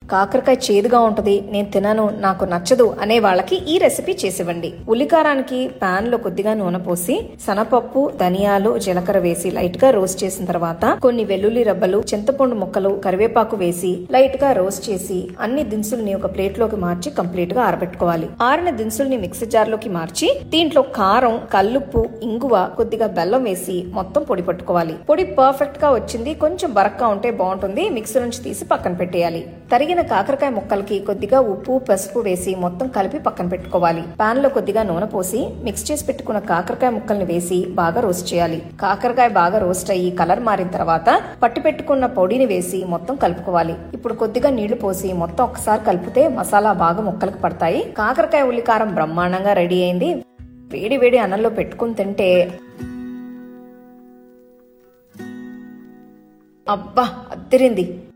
కాకరకాయ చేదుగా ఉంటది నేను తినను నాకు నచ్చదు అనే వాళ్ళకి ఈ రెసిపీ చేసివ్వండి ఉల్లికారానికి పాన్ లో కొద్దిగా నూనె పోసి శనపప్పు ధనియాలు జీలకర్ర వేసి లైట్ గా రోస్ట్ చేసిన తర్వాత కొన్ని వెల్లుల్లి రబ్బలు చింతపండు ముక్కలు కరివేపాకు వేసి లైట్ గా రోస్ట్ చేసి అన్ని దినుసుల్ని ఒక ప్లేట్ లోకి మార్చి కంప్లీట్ గా ఆరబెట్టుకోవాలి ఆరిన దినుసుల్ని మిక్సీ జార్ లోకి మార్చి దీంట్లో కారం కల్లుప్పు ఇంగువ కొద్దిగా బెల్లం వేసి మొత్తం పొడి పట్టుకోవాలి పొడి పర్ఫెక్ట్ గా వచ్చింది కొంచెం బరక్గా ఉంటే బాగుంటుంది మిక్సీ నుంచి తీసి పక్కన పెట్టేయాలి తరిగిన కాకరకాయ ముక్కలకి కొద్దిగా ఉప్పు పసుపు వేసి మొత్తం కలిపి పక్కన పెట్టుకోవాలి పాన్ లో కొద్దిగా నూనె పోసి మిక్స్ చేసి పెట్టుకున్న కాకరకాయ ముక్కల్ని వేసి బాగా రోస్ట్ చేయాలి కాకరకాయ బాగా రోస్ట్ అయ్యి కలర్ మారిన తర్వాత పట్టి పెట్టుకున్న పొడిని వేసి మొత్తం కలుపుకోవాలి ఇప్పుడు కొద్దిగా నీళ్లు పోసి మొత్తం ఒకసారి కలిపితే మసాలా బాగా ముక్కలకు పడతాయి కాకరకాయ ఉల్లికారం బ్రహ్మాండంగా రెడీ అయింది వేడి వేడి అన్నంలో పెట్టుకుని తింటే అబ్బా అద్దరింది